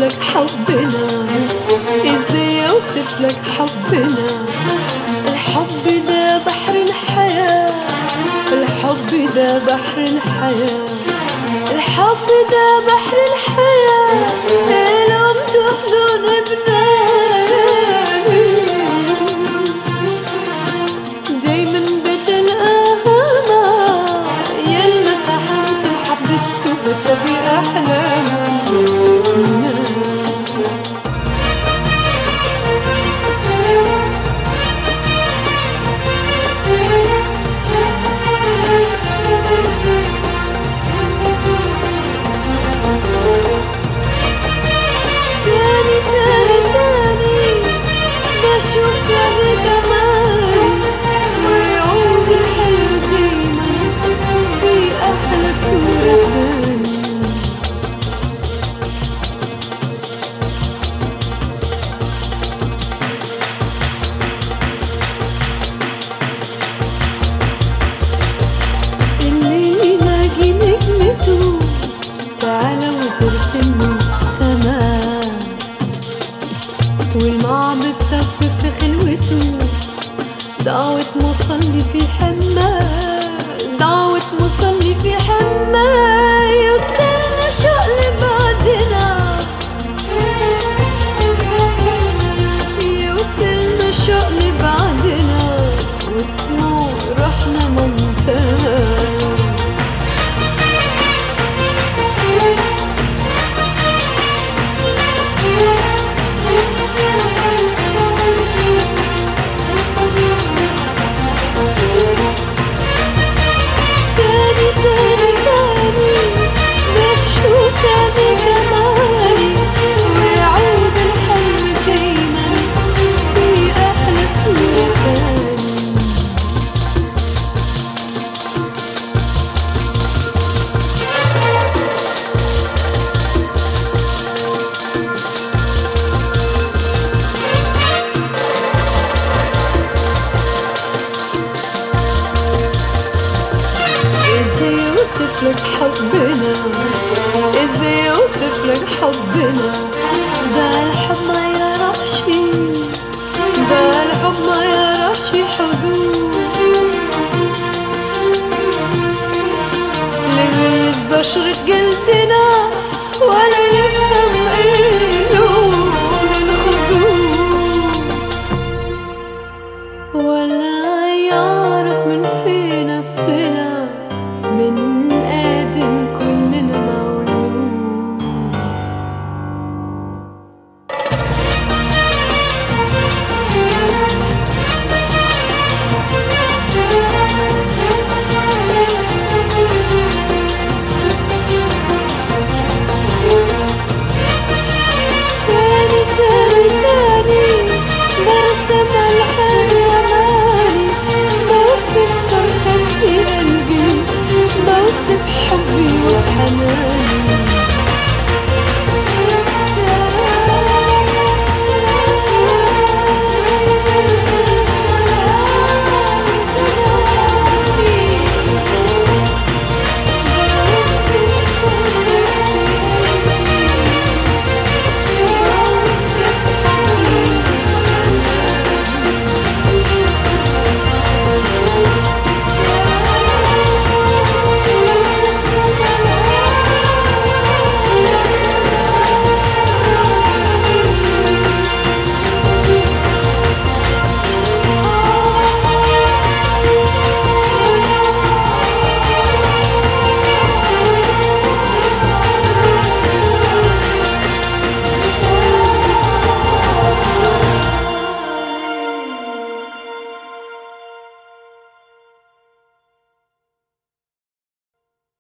لك حبنا ازاي اوصف لك حبنا الحب ده بحر الحياة الحب ده بحر الحياة الحب ده بحر الحياة لم تحضن بناني دايما بتلقاها يلمس حمس محبته فتبي أحلامنا تاني تاني تاني بشوف يعني جمالي ويعود الحلو دايما في أحلى صورة تاني الليل يلاقي نجمته تعالى وترسم السماء والمعبد سف في خلوته دعوة مصلي في حماه دعوة مصلي في حماه يوصلنا شوق لبعدنا يوصلنا شوق لبعدنا واسمه رحنا منتهى تاني تاني تاني بشوف يعني جمالي ويعود الحلم دايما في أحلى صورة تاني ازاي اوصف لك حبنا ازاي اوصف لك حبنا ده الحب ما يعرفش ده الحب ما يعرفش حدود لميز بشرة جلدنا ولا يفهم ايه لون الخدود ولا يعرف من فين اسفل